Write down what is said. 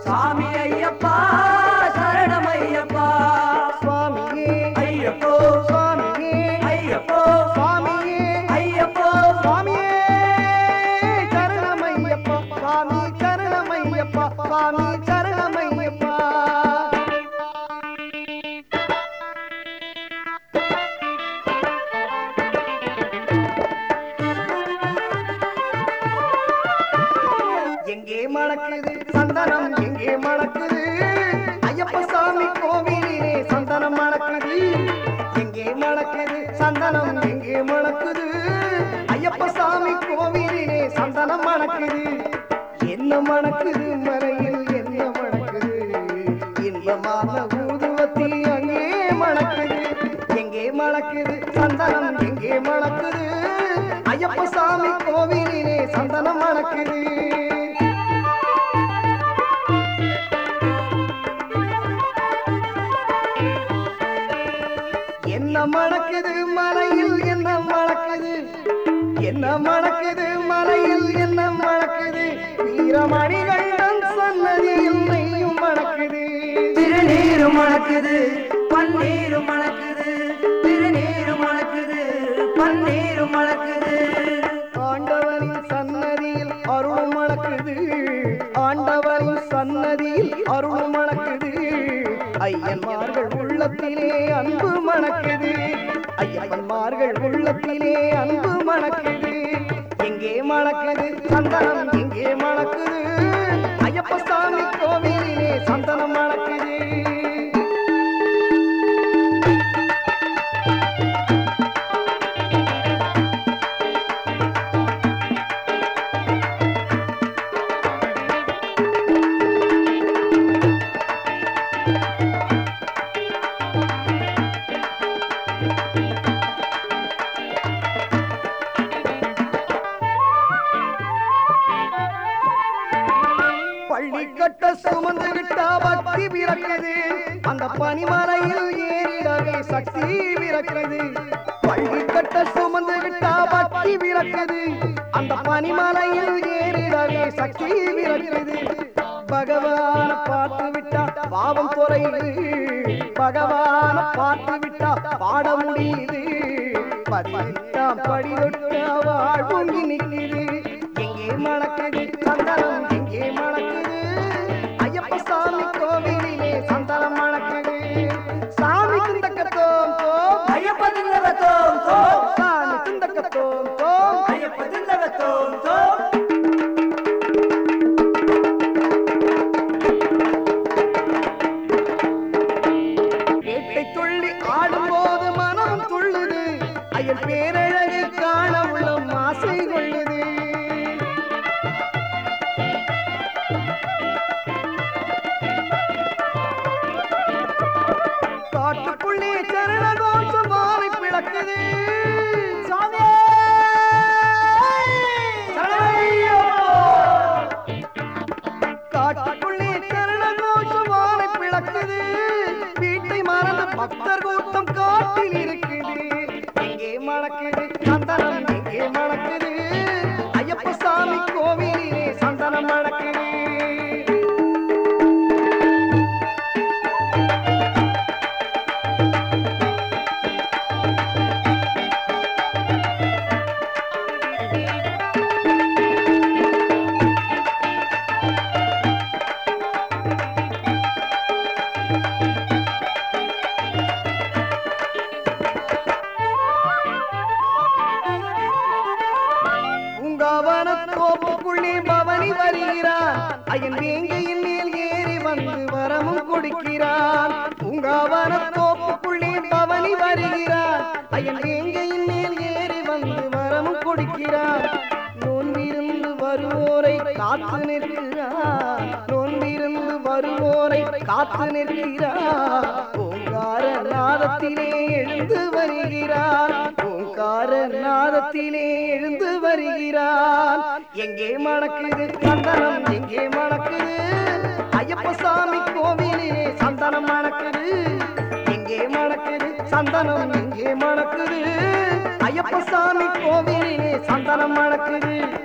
சாமி ஐயப்பா சரணம் ஐயப்பா சுவாமியே ஐயப்போ சுவாமியே ஐயப்போ சுவாமியே ஐயப்போ சுவாமியே சரணமையப்பா சுவாமி சரணமையப்பா சுவாமி சரணமையப்பா எங்கே மணக்குது சந்தனம் எங்கே மணக்குது ஐயப்ப சாமி கோவிலிலே சந்தனம் மணக்குது எங்கே மணக்குது சந்தனம் எங்கே மணக்குது ஐயப்ப சாமி கோவிலிலே சந்தனம் மணக்குது என்ன மணக்குது மலையில் என்ன மணக்குது இன்பமான ஊதுவத்தி அங்கே மணக்குது எங்கே மணக்குது சந்தனம் எங்கே மணக்குது ஐயப்ப சாமி கோவிலிலே சந்தனம் மணக்குது என்ன மணக்குது மலையில் என்ன மணக்குது என்ன மணக்குது மலையில் என்ன மணக்குது வீரமணிகண்டன் சன்னதியில் நெய்யும் மணக்குது திருநீரு மணக்குது பன்னீரு மணக்குது திருநீரு மணக்குது பன்னீரு மணக்குது ஆண்டவரின் சன்னதியில் அருள் மணக்குது ஆண்டவரின் சன்னதியில் அருள் மணக்குது ஐயன்மார்கள் உள்ளத்திலே அன்பு மணக்குது ஐயப்பன்மார்கள் உள்ளத்திலே அன்பு மணக்குது எங்கே மணக்குது சந்தனம் எங்கே மணக்குது ஐயப்ப சாமி கோவிலிலே சந்தனம் மணக்குது பள்ளி கட்ட சுமந்து விட்டா பக்தி பிறக்குது அந்த பனிமலையில் ஏறிடவே சக்தி பிறக்குது பள்ளி கட்ட சுமந்து விட்டா பக்தி பிறக்குது அந்த பனிமலையில் ஏறிடவே சக்தி பிறக்குது பகவான பார்த்து விட்டா பாவம் குறையுது பகவான பார்த்து விட்டா பாட முடியுது பதினெட்டாம் படி தொட்டா வாழ்வுங்கி நிற்குது எங்கே மணக்குது சந்தனம் எங்கே மணக்குது ஐயப்ப சாமி கோவிலிலே சந்தனம் மணக்குது சாமி திண்டக்கத்தோம் தோம் ஐயப்ப தில்லவத்தோம் தோம் சாமி திண்டக்கத்தோம் தோம் ஐயப்ப தில்லவத்தோம் தோம் வேட்டை துள்ளி ஆடும்போது மனம் துள்ளுது ஐயன் பேரழகு காண உள்ளம் ஆசை கொள்ளுது காட்டுக்குள்ளே சரண கோஷம் மாறி பிளக்குது சாமி காட்டுக்குள்ளே சரண கோஷம் மாறி பிளக்குது வீட்டை மறந்து பக்தர் கூட்டம் காட்டில் இருக்குது எங்கே மணக்குது சந்தனம் எங்கே மணக்குது ஐயப்ப சாமி கோவிலிலே சந்தனம் மணக்குது பூங்காவன தோப்புக்குள்ளே பவனி வருகிறான் ஐயன் வேங்கையின் மேல் ஏறி வந்து வரமும் கொடுக்கிறான் பூங்காவன தோப்புக்குள்ளே பவனி வருகிறான் ஐயன் வேங்கையின் மேல் ஏறி வந்து வரமும் கொடுக்கிறான் நோன்பிருந்து வருவோரை காத்து நிற்கிறான் நோன்பிருந்து வருவோரை காத்து நிற்கிறான் ஓங்கார நாதத்திலே எழுந்து வருகிறான் ஓங்கார நாதத்திலே எழுந்து வருகிறான் எங்கே மணக்குது சந்தனம் எங்கே மணக்குது ஐயப்ப சாமி கோவிலிலே சந்தனம் மணக்குது எங்கே மணக்குது சந்தனம் எங்கே மணக்குது ஐயப்ப சாமி கோவிலிலே சந்தனம் மணக்குது